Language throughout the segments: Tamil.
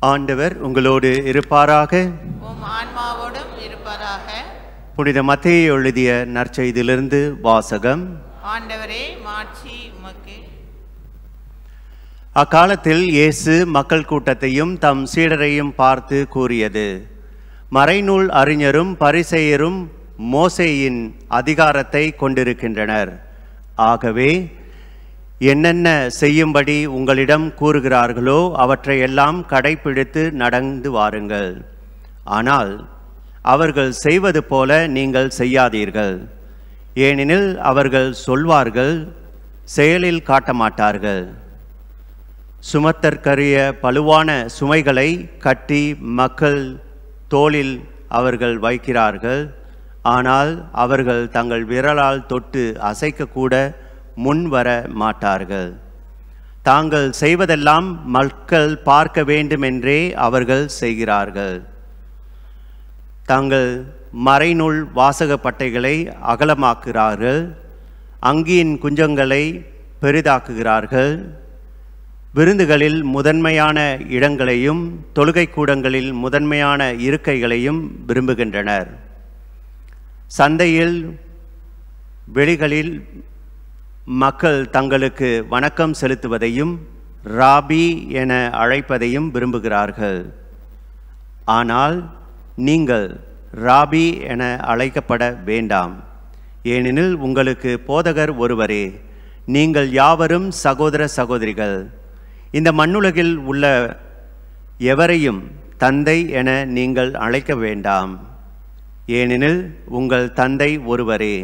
ஆண்டவர் உங்களோடு இருப்பாராக உம் ஆன்மாவோடும் இருப்பதாக புனித மத்தேயு எழுதிய நற்செய்தியிலிருந்து வாசகம் ஆண்டவரே மாட்சி உமக்கு அக்காலத்தில் இயேசு மக்கள் கூட்டத்தையும் தம் சீடரையும் பார்த்து கூறியது மறைநூல் அறிஞரும் பரிசேயரும் மோசேயின் அதிகாரத்தை கொண்டிருக்கின்றனர் ஆகவே என்னென்ன செய்யும்படி உங்களிடம் கூறுகிறார்களோ அவற்றையெல்லாம் கடைப்பிடித்து நடந்து வாருங்கள் ஆனால் அவர்கள் செய்வது போல நீங்கள் செய்யாதீர்கள் ஏனெனில் அவர்கள் சொல்வார்கள் செயலில் காட்ட மாட்டார்கள் சுமத்தற்கரிய பழுவான சுமைகளை கட்டி மக்கள் தோளில் அவர்கள் வைக்கிறார்கள் ஆனால் அவர்கள் தங்கள் விரலால் தொட்டு அசைக்கக்கூட முன்வர மாட்டார்கள் தாங்கள் செய்வதெல்லாம் மக்கள் பார்க்க வேண்டுமென்றே அவர்கள் செய்கிறார்கள் தாங்கள் மறைநூல் வாசக பட்டைகளை அகலமாக்குகிறார்கள் அங்கியின் குஞ்சங்களை பெரிதாக்குகிறார்கள் விருந்துகளில் முதன்மையான இடங்களையும் தொழுகை கூடங்களில் முதன்மையான இருக்கைகளையும் விரும்புகின்றனர் சந்தையில் வெளிகளில் மக்கள் தங்களுக்கு வணக்கம் செலுத்துவதையும் ராபி என அழைப்பதையும் விரும்புகிறார்கள் ஆனால் நீங்கள் ராபி என அழைக்கப்பட வேண்டாம் ஏனெனில் உங்களுக்கு போதகர் ஒருவரே நீங்கள் யாவரும் சகோதர சகோதரிகள் இந்த மண்ணுலகில் உள்ள எவரையும் தந்தை என நீங்கள் அழைக்க வேண்டாம் ஏனெனில் உங்கள் தந்தை ஒருவரே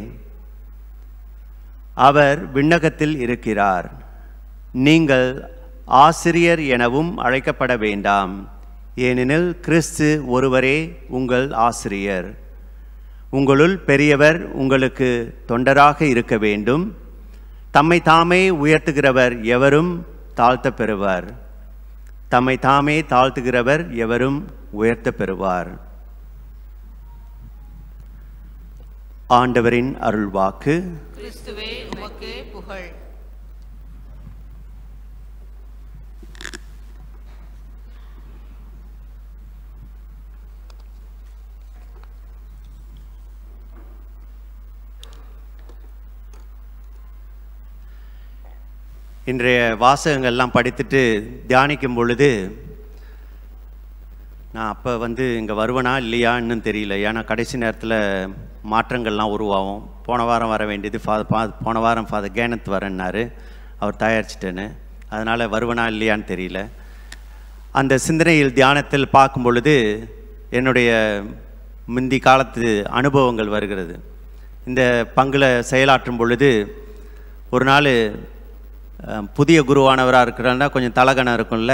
அவர் விண்ணகத்தில் இருக்கிறார் நீங்கள் ஆசிரியர் எனவும் அழைக்கப்பட வேண்டாம் ஏனெனில் கிறிஸ்து ஒருவரே உங்கள் ஆசிரியர் உங்களுள் பெரியவர் உங்களுக்கு தொண்டராக இருக்க வேண்டும் தம்மை தாமே உயர்த்துகிறவர் எவரும் தாழ்த்த பெறுவார் தம்மை தாமே தாழ்த்துகிறவர் எவரும் உயர்த்த பெறுவார் ஆண்டவரின் அருள்வாக்கு கிறிஸ்துவே உமக்கு புகழ் இன்றைய வாசகங்கள்லாம் படித்துட்டு தியானிக்கும் பொழுது நான் அப்போ வந்து இங்கே வருவனா இல்லையா இன்னும் தெரியல ஏன்னா கடைசி நேரத்தில் மாற்றங்கள்லாம் உருவாகும் போன வாரம் வர வேண்டியது ஃபா பா போன வாரம் ஃபாதர் கேனத் வரேன்னாரு அவர் தயாரிச்சிட்டேன்னு அதனால் வருவனா இல்லையான்னு தெரியல அந்த சிந்தனையில் தியானத்தில் பார்க்கும் பொழுது என்னுடைய முந்தி காலத்து அனுபவங்கள் வருகிறது இந்த பங்கில் செயலாற்றும் பொழுது ஒரு நாள் அஹ், புதிய குருவானவராக இருக்கிறாருன்னா கொஞ்சம் தலகணம் இருக்கும்ல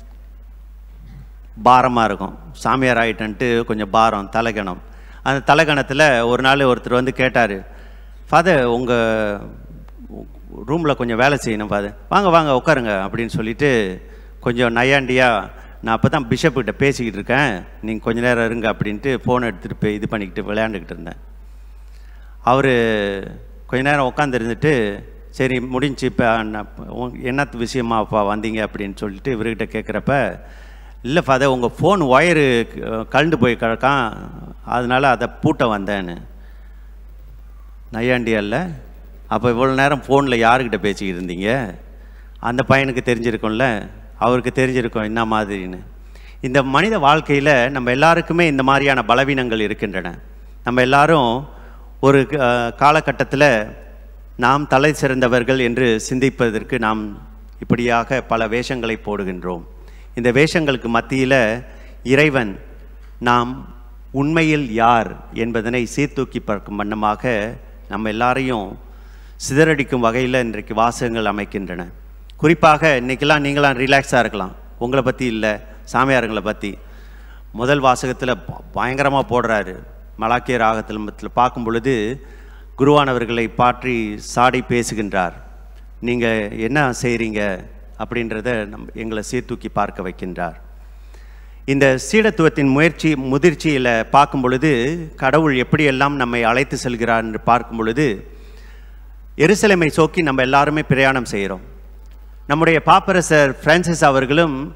பாரமாக இருக்கும் சாமியார் ஆகிட்டன்ட்டு கொஞ்சம் பாரம் தலைகணம் அந்த தலைகணத்தில் ஒரு நாள் ஒருத்தர் வந்து கேட்டார் ஃபாதர் உங்கள் ரூமில் கொஞ்சம் வேலை செய்யணும் ஃபாதர் வாங்க வாங்க உட்காருங்க அப்படின்னு சொல்லிட்டு கொஞ்சம் நையாண்டியாக நான் அப்போ தான் பிஷப்கிட்ட பேசிக்கிட்டு இருக்கேன் நீங்கள் கொஞ்ச நேரம் இருங்க அப்படின்ட்டு ஃபோன் எடுத்துகிட்டு போய் இது பண்ணிக்கிட்டு விளையாண்டுக்கிட்டு இருந்தேன் அவர் கொஞ்ச நேரம் உட்காந்துருந்துட்டு சரி முடிஞ்சு இப்போ என்னத்து விஷயமாப்பா வந்தீங்க அப்படின்னு சொல்லிட்டு இவர்கிட்ட கேட்குறப்ப இல்லை ஃபாதர் உங்கள் ஃபோன் ஒயரு கழண்டு போய் கிடக்கான் அதனால் அதை பூட்ட வந்தேன்னு நையாண்டியல்ல அப்போ இவ்வளோ நேரம் ஃபோனில் யாருக்கிட்ட பேசிக்கிட்டு இருந்தீங்க அந்த பையனுக்கு தெரிஞ்சிருக்கும்ல அவருக்கு தெரிஞ்சிருக்கும் என்ன மாதிரின்னு இந்த மனித வாழ்க்கையில் நம்ம எல்லாருக்குமே இந்த மாதிரியான பலவீனங்கள் இருக்கின்றன நம்ம எல்லாரும் ஒரு காலகட்டத்தில் நாம் தலை சிறந்தவர்கள் என்று சிந்திப்பதற்கு நாம் இப்படியாக பல வேஷங்களை போடுகின்றோம் இந்த வேஷங்களுக்கு மத்தியில் இறைவன் நாம் உண்மையில் யார் என்பதனை சீர்தூக்கி பார்க்கும் வண்ணமாக நம்ம எல்லாரையும் சிதறடிக்கும் வகையில் இன்றைக்கு வாசகங்கள் அமைக்கின்றன குறிப்பாக இன்றைக்கெல்லாம் நீங்களாம் ரிலாக்ஸாக இருக்கலாம் உங்களை பற்றி இல்லை சாமியாருங்களை பற்றி முதல் வாசகத்தில் பயங்கரமாக போடுறாரு மலாக்கிய ராகத்தில் மத்தில் பார்க்கும் பொழுது குருவானவர்களை பாற்றி சாடி பேசுகின்றார் நீங்கள் என்ன செய்கிறீங்க அப்படின்றத நம் எங்களை சீர்தூக்கி பார்க்க வைக்கின்றார் இந்த சீடத்துவத்தின் முயற்சி முதிர்ச்சியில் பார்க்கும் பொழுது கடவுள் எப்படியெல்லாம் நம்மை அழைத்து செல்கிறார் என்று பார்க்கும் பொழுது எருசலேமை சோக்கி நம்ம எல்லாருமே பிரயாணம் செய்கிறோம் நம்முடைய பாப்பரசர் பிரான்சிஸ் அவர்களும்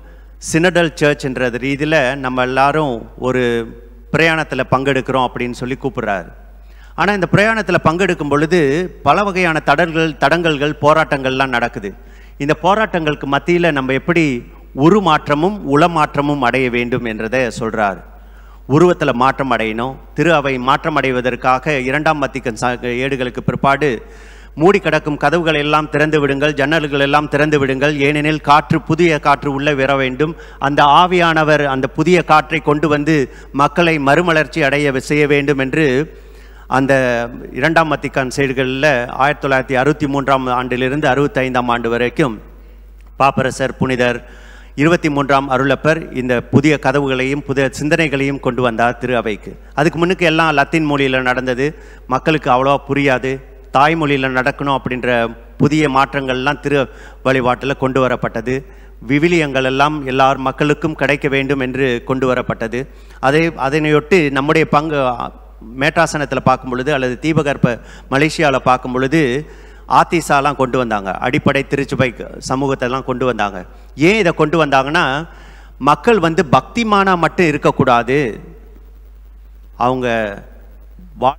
சினடல் சர்ச்ன்றது ரீதியில் நம்ம எல்லாரும் ஒரு பிரயாணத்தில் பங்கெடுக்கிறோம் அப்படின்னு சொல்லி கூப்பிடுறாரு ஆனால் இந்த பிரயாணத்தில் பங்கெடுக்கும் பொழுது பல வகையான தடல்கள் தடங்கல்கள் போராட்டங்கள்லாம் நடக்குது இந்த போராட்டங்களுக்கு மத்தியில் நம்ம எப்படி உருமாற்றமும் உளமாற்றமும் அடைய வேண்டும் என்றதை சொல்கிறார் உருவத்தில் மாற்றம் அடையணும் திரு அவை மாற்றம் அடைவதற்காக இரண்டாம் மத்திக்கன் சா ஏடுகளுக்கு பிற்பாடு மூடி கிடக்கும் கதவுகள் எல்லாம் திறந்து விடுங்கள் ஜன்னல்கள் எல்லாம் திறந்து விடுங்கள் ஏனெனில் காற்று புதிய காற்று உள்ளே வர வேண்டும் அந்த ஆவியானவர் அந்த புதிய காற்றை கொண்டு வந்து மக்களை மறுமலர்ச்சி அடைய செய்ய வேண்டும் என்று அந்த இரண்டாம் மத்திக்கான் செய்திகளில் ஆயிரத்தி தொள்ளாயிரத்தி அறுபத்தி மூன்றாம் ஆண்டிலிருந்து அறுபத்தைந்தாம் ஆண்டு வரைக்கும் பாப்பரசர் புனிதர் இருபத்தி மூன்றாம் அருளப்பர் இந்த புதிய கதவுகளையும் புதிய சிந்தனைகளையும் கொண்டு வந்தார் திரு அவைக்கு அதுக்கு முன்னுக்கு எல்லாம் லத்தீன் மொழியில் நடந்தது மக்களுக்கு அவ்வளோவா புரியாது தாய்மொழியில் நடக்கணும் அப்படின்ற புதிய மாற்றங்கள்லாம் திரு வழிபாட்டில் கொண்டு வரப்பட்டது விவிலியங்கள் எல்லாம் எல்லார் மக்களுக்கும் கிடைக்க வேண்டும் என்று கொண்டு வரப்பட்டது அதை அதனையொட்டு நம்முடைய பங்கு மேட்டாசனத்தில் பார்க்கும் பொழுது அல்லது தீபகற்ப மலேசியாவில் பார்க்கும் பொழுது ஆத்திசாலாம் கொண்டு வந்தாங்க அடிப்படை திருச்சுபை சமூகத்தெல்லாம் கொண்டு வந்தாங்க ஏன் இதை கொண்டு வந்தாங்கன்னா மக்கள் வந்து பக்திமானா மட்டும் இருக்கக்கூடாது அவங்க வா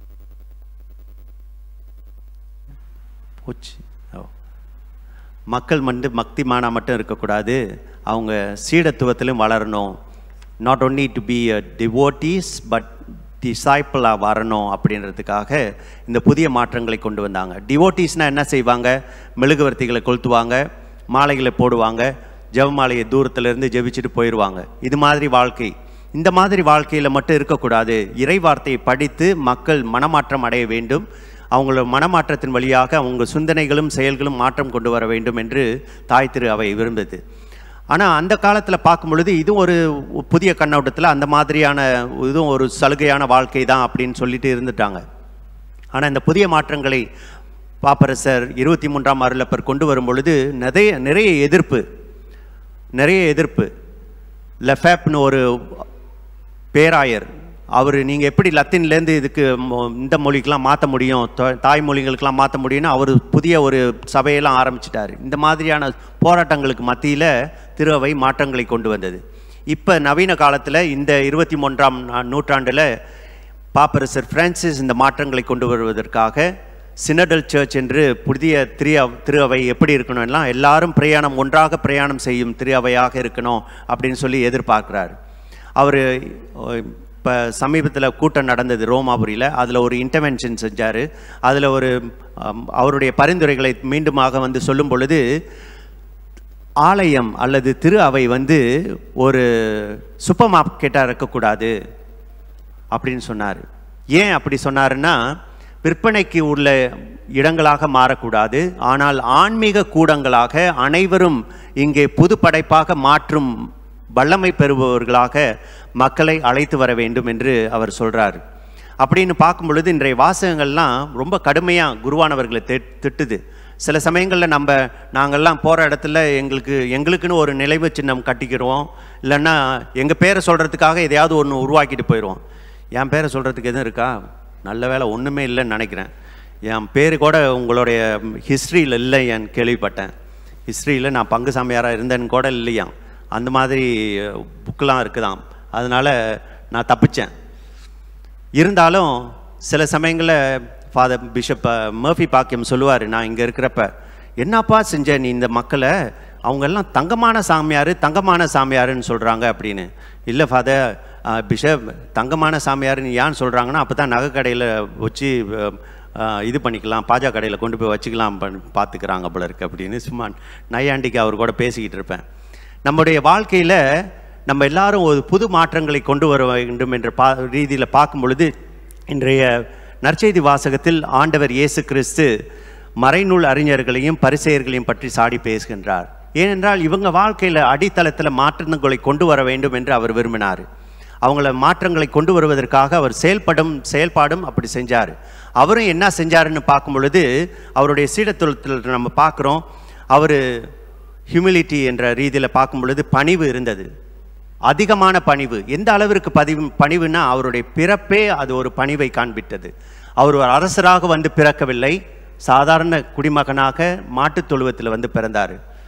போச்சு ஓ. மக்கள் வந்து பக்திமானா மட்டும் இருக்கக்கூடாது அவங்க சீடத்துவத்திலும் வளரணும் not only to be a devotees but டிசைப்பிளாக வரணும் அப்படின்றதுக்காக இந்த புதிய மாற்றங்களை கொண்டு வந்தாங்க டிவோட்டீஸ்னால் என்ன செய்வாங்க மெழுகுவர்த்திகளை கொளுத்துவாங்க மாலைகளை போடுவாங்க ஜெபமாலையை தூரத்திலிருந்து ஜெபிச்சுட்டு போயிடுவாங்க இது மாதிரி வாழ்க்கை இந்த மாதிரி வாழ்க்கையில் மட்டும் இருக்கக்கூடாது இறை வார்த்தையை படித்து மக்கள் மனமாற்றம் அடைய வேண்டும் அவங்களோட மனமாற்றத்தின் வழியாக அவங்க சிந்தனைகளும் செயல்களும் மாற்றம் கொண்டு வர வேண்டும் என்று தாய் திரு அவை விரும்புது ஆனால் அந்த காலத்தில் பார்க்கும் பொழுது இதுவும் ஒரு புதிய கண்ணோட்டத்தில் அந்த மாதிரியான இதுவும் ஒரு சலுகையான வாழ்க்கை தான் அப்படின்னு சொல்லிட்டு இருந்துட்டாங்க ஆனால் இந்த புதிய மாற்றங்களை பாப்பரசர் இருபத்தி மூன்றாம் அருளப்பர் கொண்டு வரும் பொழுது நிறைய நிறைய எதிர்ப்பு நிறைய எதிர்ப்பு லெஃபேப்னு ஒரு பேராயர் அவர் நீங்கள் எப்படி லத்தீன்லேருந்து இதுக்கு மொ- இந்த மொழிக்கெலாம் மாற்ற முடியும் தொ- தாய்மொழிகளுக்கெல்லாம் மாற்ற முடியும்னு அவர் புதிய ஒரு சபையெல்லாம் ஆரம்பிச்சிட்டார் இந்த மாதிரியான போராட்டங்களுக்கு மத்தியில் திருவை மாற்றங்களை கொண்டு வந்தது இப்போ நவீன காலத்தில் இந்த இருபத்தி மூன்றாம் நூற்றாண்டில் பாப்பரசர் பிரான்சிஸ் இந்த மாற்றங்களை கொண்டு வருவதற்காக சினடல் சர்ச் என்று புதிய திரு அவ- திரு அவை எப்படி இருக்கணும் எல்லாம் எல்லாரும் பிரயாணம் ஒன்றாக பிரயாணம் செய்யும் திரு அவையாக இருக்கணும் அப்படின்னு சொல்லி எதிர்பார்க்குறாரு அவர் இப்போ சமீபத்தில் கூட்டம் நடந்தது ரோமாபுரியில் அதில் ஒரு இன்டர்வென்ஷன் செஞ்சார் அதில் ஒரு அம், அவருடைய பரிந்துரைகளை மீண்டுமாக வந்து சொல்லும் பொழுது ஆலயம் அல்லது திரு அவை வந்து ஒரு சூப்பர் மார்க்கெட்டாக இருக்கக்கூடாது அப்படின்னு சொன்னார் ஏன் அப்படி சொன்னாருன்னா விற்பனைக்கு உள்ள இடங்களாக மாறக்கூடாது ஆனால் ஆன்மீக கூடங்களாக அனைவரும் இங்கே புது படைப்பாக மாற்றும் வல்லமை பெறுபவர்களாக மக்களை அழைத்து வர வேண்டும் என்று அவர் சொல்றார் அப்படின்னு பார்க்கும் பொழுது இன்றைய வாசகங்கள்லாம் ரொம்ப கடுமையாக குருவானவர்களை திட் திட்டுது சில சமயங்களில் நம்ம நாங்கள்லாம் போகிற இடத்துல எங்களுக்கு எங்களுக்குன்னு ஒரு நினைவு சின்னம் கட்டிக்கிறோம் இல்லைன்னா எங்கள் பேரை சொல்கிறதுக்காக எதையாவது ஒன்று உருவாக்கிட்டு போயிடுவோம் என் பேரை சொல்கிறதுக்கு எதுவும் இருக்கா நல்ல வேலை ஒன்றுமே இல்லைன்னு நினைக்கிறேன் என் பேர் கூட உங்களுடைய ஹிஸ்ட்ரியில் இல்லையான்னு கேள்விப்பட்டேன் ஹிஸ்ட்ரியில் நான் பங்கு சாமியாராக இருந்தேன்னு கூட இல்லையாம் அந்த மாதிரி புக்கெலாம் இருக்குதாம் அதனால் நான் தப்பிச்சேன் இருந்தாலும் சில சமயங்களில் ஃபாதர் பிஷப் மர்ஃபி பாக்கியம் சொல்லுவார் நான் இங்கே இருக்கிறப்ப என்னப்பா செஞ்ச நீ இந்த மக்களை அவங்கெல்லாம் தங்கமான சாமியார் தங்கமான சாமியாருன்னு சொல்கிறாங்க அப்படின்னு இல்லை ஃபாதர் பிஷப் தங்கமான சாமியார் நீ ஏன் சொல்கிறாங்கன்னா அப்போ தான் நகை கடையில் வச்சு அஹ், அஹ், இது பண்ணிக்கலாம் பாஜா கடையில் கொண்டு போய் வச்சுக்கலாம் பண்- பார்த்துக்கிறாங்க போல இருக்கு அப்படின்னு சும்மா நையாண்டிக்கு அவர் கூட பேசிக்கிட்டு இருப்பேன் நம்முடைய வாழ்க்கையில் நம்ம எல்லாரும் ஒரு புது மாற்றங்களை கொண்டு வர வேண்டும் என்ற பா ரீதியில் பார்க்கும் பொழுது இன்றைய நற்செய்தி வாசகத்தில் ஆண்டவர் இயேசு கிறிஸ்து மறைநூல் அறிஞர்களையும் பரிசெயர்களையும் பற்றி சாடி பேசுகின்றார் ஏனென்றால் இவங்க வாழ்க்கையில் அடித்தளத்தில் மாற்றங்களை கொண்டு வர வேண்டும் என்று அவர் விரும்பினார் அவங்கள மாற்றங்களை கொண்டு வருவதற்காக அவர் செயல்படும் செயல்பாடும் அப்படி செஞ்சார் அவரும் என்ன செஞ்சாருன்னு பார்க்கும் பொழுது அவருடைய சீடத்துவத்தில் நம்ம பார்க்குறோம் அவர் ஹியூமிலிட்டி என்ற ரீதியில் பார்க்கும் பொழுது பணிவு இருந்தது அதிகமான பணிவு எந்த அளவிற்கு பதிவு பணிவுனா அவருடைய பிறப்பே அது ஒரு பணிவை காண்பித்தது அவர் ஒரு அரசராக வந்து பிறக்கவில்லை சாதாரண குடிமகனாக மாட்டுத் தொழுவத்தில் வந்து பிறந்தார்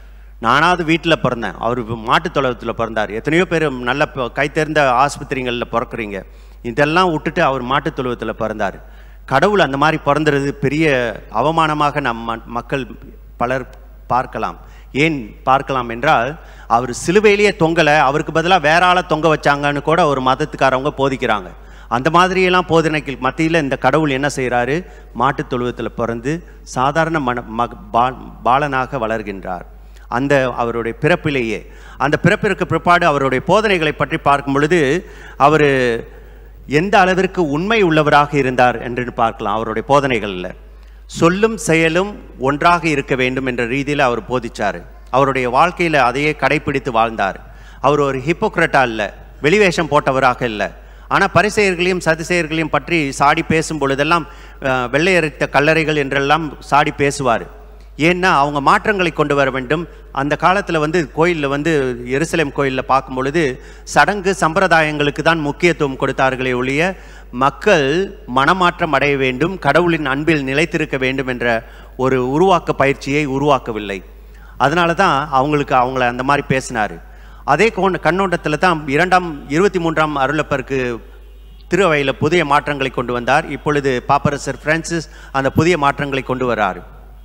நானாவது வீட்டில் பிறந்தேன் அவர் மாட்டுத் தொழுவத்தில் பிறந்தார் எத்தனையோ பேர் நல்ல ப- கை தேர்ந்த ஆஸ்பத்திரிகளில் பிறக்குறீங்க இதெல்லாம் விட்டுட்டு அவர் மாட்டுத் தொழுவத்தில் பிறந்தார் கடவுள் அந்த மாதிரி பிறந்துறது பெரிய அவமானமாக நம் ம- மக்கள் பலர் பார்க்கலாம் ஏன் பார்க்கலாம் என்றால் அவர் சிலுவையிலேயே தொங்கலை அவருக்கு பதிலாக வேற ஆளை தொங்க வச்சாங்கன்னு கூட ஒரு மதத்துக்காரவங்க போதிக்கிறாங்க அந்த மாதிரியெல்லாம் போதனைக்கு மத்தியில் இந்த கடவுள் என்ன செய்கிறாரு மாட்டுத் தொழுவத்தில் பிறந்து சாதாரண மன மக பா- பாலனாக வளர்கின்றார் அந்த அவருடைய பிறப்பிலேயே அந்த பிறப்பிற்கு பிற்பாடு அவருடைய போதனைகளை பற்றி பார்க்கும் பொழுது அவர் எந்த அளவிற்கு உண்மை உள்ளவராக இருந்தார் என்று பார்க்கலாம் அவருடைய போதனைகளில் சொல்லும் செயலும் ஒன்றாக இருக்க வேண்டும் என்ற ரீதியில் அவர் போதிச்சார் அவருடைய வாழ்க்கையில் அதையே கடைப்பிடித்து வாழ்ந்தார் அவர் ஒரு ஹிப்போக்ரட்டா இல்லை வெளிவேஷம் போட்டவராக இல்லை ஆனால் பரிசெயர்களையும் சதிசெயர்களையும் பற்றி சாடி பேசும் பொழுதெல்லாம் அஹ், வெள்ளையரித்த கல்லறைகள் என்றெல்லாம் சாடி பேசுவார் ஏன்னா அவங்க மாற்றங்களை கொண்டு வர வேண்டும் அந்த காலத்தில் வந்து கோயிலில் வந்து எருசலேம் கோயிலில் பார்க்கும் பொழுது சடங்கு சம்பிரதாயங்களுக்கு தான் முக்கியத்துவம் கொடுத்தார்களே ஒழிய மக்கள் மனமாற்றம் அடைய வேண்டும் கடவுளின் அன்பில் நிலைத்திருக்க வேண்டும் என்ற ஒரு உருவாக்க பயிற்சியை உருவாக்கவில்லை அதனால தான் அவங்களுக்கு அவங்கள அந்த மாதிரி பேசினார் அதே கோண கண்ணோட்டத்தில் தான் இரண்டாம் இருபத்தி மூன்றாம் அருளப்பருக்கு திருவையில் புதிய மாற்றங்களை கொண்டு வந்தார் இப்பொழுது பாப்பரசர் பிரான்சிஸ் அந்த புதிய மாற்றங்களை கொண்டு வராரு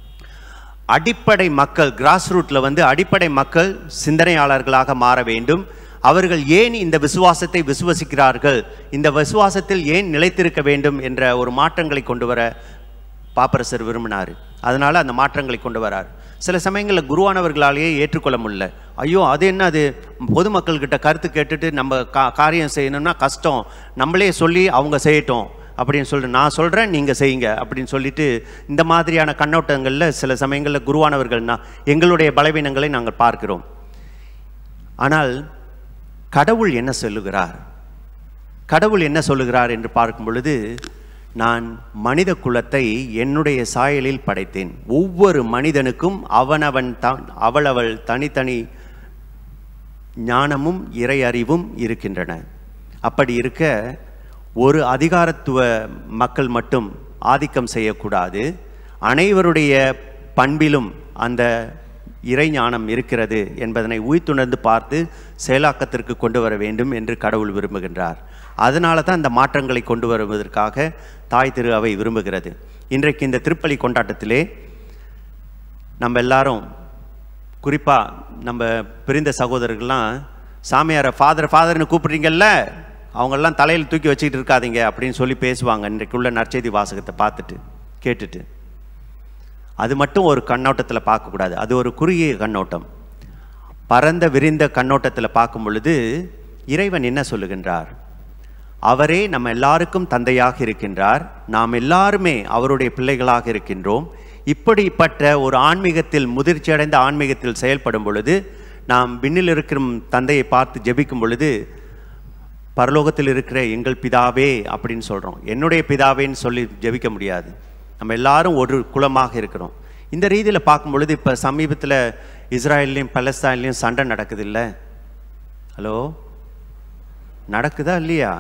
அடிப்படை மக்கள் கிராஸ் ரூட்டில் வந்து அடிப்படை மக்கள் சிந்தனையாளர்களாக மாற வேண்டும் அவர்கள் ஏன் இந்த விசுவாசத்தை விசுவசிக்கிறார்கள் இந்த விசுவாசத்தில் ஏன் நிலைத்திருக்க வேண்டும் என்ற ஒரு மாற்றங்களை கொண்டு வர பாப்பரசர் விரும்பினார் அதனால் அந்த மாற்றங்களை கொண்டு வரார் சில சமயங்களில் குருவானவர்களாலேயே ஏற்றுக்கொள்ள முடியல ஐயோ அது என்ன அது பொதுமக்கள்கிட்ட கருத்து கேட்டுட்டு நம்ம கா காரியம் செய்யணும்னா கஷ்டம் நம்மளே சொல்லி அவங்க செய்யட்டும் அப்படின்னு சொல்லிட்டு நான் சொல்கிறேன் நீங்கள் செய்யுங்க அப்படின்னு சொல்லிட்டு இந்த மாதிரியான கண்ணோட்டங்களில் சில சமயங்களில் குருவானவர்கள்னா எங்களுடைய பலவீனங்களை நாங்கள் பார்க்கிறோம் ஆனால் கடவுள் என்ன சொல்லுகிறார் கடவுள் என்ன சொல்லுகிறார் என்று பார்க்கும் பொழுது நான் மனித குலத்தை என்னுடைய சாயலில் படைத்தேன் ஒவ்வொரு மனிதனுக்கும் அவனவன் தான் அவளவள் தனித்தனி ஞானமும் இறை அறிவும் இருக்கின்றன அப்படி இருக்க ஒரு அதிகாரத்துவ மக்கள் மட்டும் ஆதிக்கம் செய்யக்கூடாது அனைவருடைய பண்பிலும் அந்த இறை ஞானம் இருக்கிறது என்பதனை உய்த்துணர்ந்து பார்த்து செயலாக்கத்திற்கு கொண்டு வர வேண்டும் என்று கடவுள் விரும்புகின்றார் அதனால தான் இந்த மாற்றங்களை கொண்டு வருவதற்காக தாய் திரு அவை விரும்புகிறது இன்றைக்கு இந்த திருப்பலி கொண்டாட்டத்திலே நம்ம எல்லாரும் குறிப்பாக நம்ம பிரிந்த சகோதரர்கள்லாம் சாமியாரை ஃபாதர் ஃபாதர்னு கூப்பிட்றீங்கல்ல அவங்கெல்லாம் தலையில் தூக்கி வச்சுக்கிட்டு இருக்காதீங்க அப்படின்னு சொல்லி பேசுவாங்க இன்றைக்குள்ள நற்செய்தி வாசகத்தை பார்த்துட்டு கேட்டுட்டு அது மட்டும் ஒரு கண்ணோட்டத்தில் பார்க்கக்கூடாது அது ஒரு குறுகிய கண்ணோட்டம் பரந்த விரிந்த கண்ணோட்டத்தில் பார்க்கும் பொழுது இறைவன் என்ன சொல்லுகின்றார் அவரே நம்ம எல்லாருக்கும் தந்தையாக இருக்கின்றார் நாம் எல்லாருமே அவருடைய பிள்ளைகளாக இருக்கின்றோம் இப்படிப்பட்ட ஒரு ஆன்மீகத்தில் முதிர்ச்சி அடைந்த ஆன்மீகத்தில் செயல்படும் பொழுது நாம் விண்ணில் இருக்கிற தந்தையை பார்த்து ஜெபிக்கும் பொழுது பரலோகத்தில் இருக்கிற எங்கள் பிதாவே அப்படின்னு சொல்கிறோம் என்னுடைய பிதாவேன்னு சொல்லி ஜெபிக்க முடியாது நம்ம எல்லாரும் ஒரு குலமாக இருக்கிறோம் இந்த ரீதியில் பார்க்கும் பொழுது இப்போ சமீபத்தில் இஸ்ராயல்லையும் பலஸ்தீன்லையும் சண்டை நடக்குது இல்லை ஹலோ நடக்குதா இல்லையா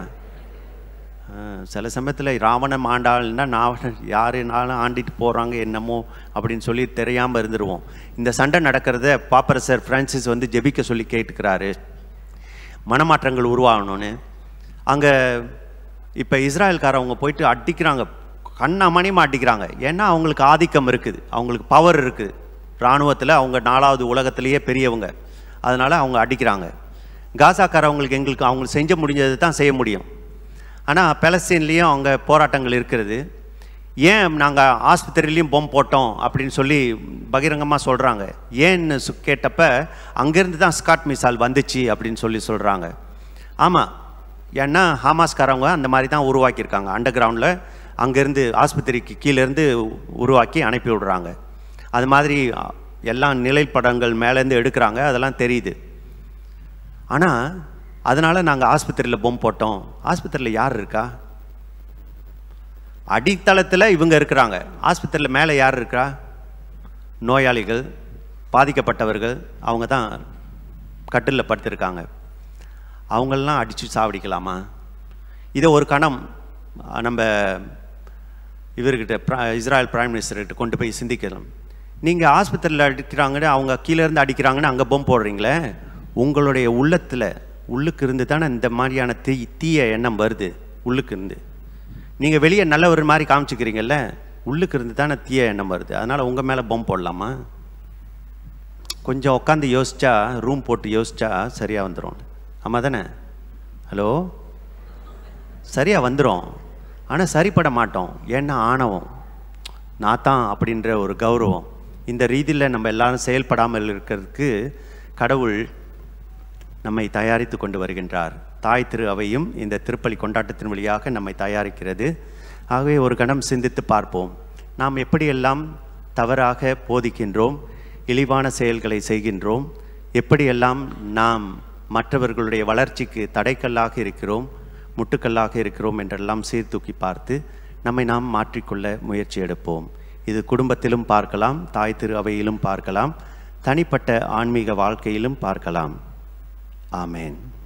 ஆ, சில சமயத்தில் ராவணன் ஆண்டாள்னா நான் யாருனாலும் ஆண்டிட்டு போகிறாங்க என்னமோ அப்படின்னு சொல்லி தெரியாமல் இருந்துருவோம் இந்த சண்டை நடக்கிறத பாப்பரசர் பிரான்சிஸ் வந்து ஜெபிக்க சொல்லி கேட்டுக்கிறாரு மனமாற்றங்கள் உருவாகணும்னு அங்கே இப்போ இஸ்ராயல்காரவங்க போயிட்டு அடிக்கிறாங்க கண்ணாமணியமாக அடிக்கிறாங்க ஏன்னா அவங்களுக்கு ஆதிக்கம் இருக்குது அவங்களுக்கு பவர் இருக்குது இராணுவத்தில் அவங்க நாலாவது உலகத்திலேயே பெரியவங்க அதனால் அவங்க அடிக்கிறாங்க காசாக்காரவங்களுக்கு எங்களுக்கு அவங்க செஞ்ச முடிஞ்சது தான் செய்ய முடியும் ஆனால் பலஸ்தீன்லேயும் அவங்க போராட்டங்கள் இருக்கிறது ஏன் நாங்கள் ஆஸ்பத்திரியிலையும் பொம் போட்டோம் அப்படின்னு சொல்லி பகிரங்கமாக சொல்கிறாங்க ஏன்னு சு கேட்டப்ப அங்கேருந்து தான் ஸ்காட் மிசால் வந்துச்சு அப்படின்னு சொல்லி சொல்கிறாங்க ஆமாம் ஏன்னா ஹாமாஸ்காரவங்க அந்த மாதிரி தான் உருவாக்கியிருக்காங்க அண்டர் கிரவுண்டில் அங்கேருந்து ஆஸ்பத்திரிக்கு கீழேருந்து உருவாக்கி அனுப்பி விடுறாங்க அது மாதிரி அ, எல்லா நிலைப்படங்கள் மேலேருந்து எடுக்கிறாங்க அதெல்லாம் தெரியுது ஆனால் அதனால் நாங்கள் ஆஸ்பத்திரியில் பொம் போட்டோம் ஆஸ்பத்திரியில் யார் இருக்கா அடித்தளத்தில் இவங்க இருக்கிறாங்க ஆஸ்பத்திரியில் மேலே யார் இருக்கா நோயாளிகள் பாதிக்கப்பட்டவர்கள் அவங்க தான் கட்டிலில் படுத்திருக்காங்க அவங்களெலாம் அடித்து சாவடிக்கலாமா இதை ஒரு கணம் அஹ், நம்ம இவர்கிட்ட பிர- இஸ்ராயல் பிரைம் மினிஸ்டர்கிட்ட கொண்டு போய் சிந்திக்கலாம் நீங்கள் ஆஸ்பத்திரியில் அடிக்கிறாங்கன்னு அவங்க கீழே இருந்து அடிக்கிறாங்கன்னு அங்கே பொம் போடுறீங்களே உங்களுடைய உள்ளத்தில் உள்ளுக்கு இருந்து தானே இந்த மாதிரியான தீ தீய எண்ணம் வருது உள்ளுக்கு இருந்து நீங்கள் வெளியே நல்ல ஒரு மாதிரி காமிச்சிக்கிறீங்கல்ல உள்ளுக்கு இருந்து தானே தீய எண்ணம் வருது அதனால் உங்கள் மேலே பொம் போடலாமா கொஞ்சம் உட்காந்து யோசிச்சா ரூம் போட்டு யோசிச்சா சரியாக வந்துடும் ஆமாம் தானே ஹலோ சரியாக வந்துடும் ஆனால் சரிப்பட மாட்டோம் ஏன்னா ஆணவம் நான் தான் அப்படின்ற ஒரு கௌரவம் இந்த ரீதியில் நம்ம எல்லாரும் செயல்படாமல் இருக்கிறதுக்கு கடவுள் நம்மை தயாரித்து கொண்டு வருகின்றார் தாய் திரு அவையும் இந்த திருப்பலி கொண்டாட்டத்தின் வழியாக நம்மை தயாரிக்கிறது ஆகவே ஒரு கணம் சிந்தித்து பார்ப்போம் நாம் எப்படியெல்லாம் தவறாக போதிக்கின்றோம் இழிவான செயல்களை செய்கின்றோம் எப்படியெல்லாம் நாம் மற்றவர்களுடைய வளர்ச்சிக்கு தடைக்கல்லாக இருக்கிறோம் முட்டுக்கல்லாக இருக்கிறோம் என்றெல்லாம் சீர்தூக்கி பார்த்து நம்மை நாம் மாற்றிக்கொள்ள முயற்சி எடுப்போம் இது குடும்பத்திலும் பார்க்கலாம் தாய் திரு அவையிலும் பார்க்கலாம் தனிப்பட்ட ஆன்மீக வாழ்க்கையிலும் பார்க்கலாம் ஆமேன்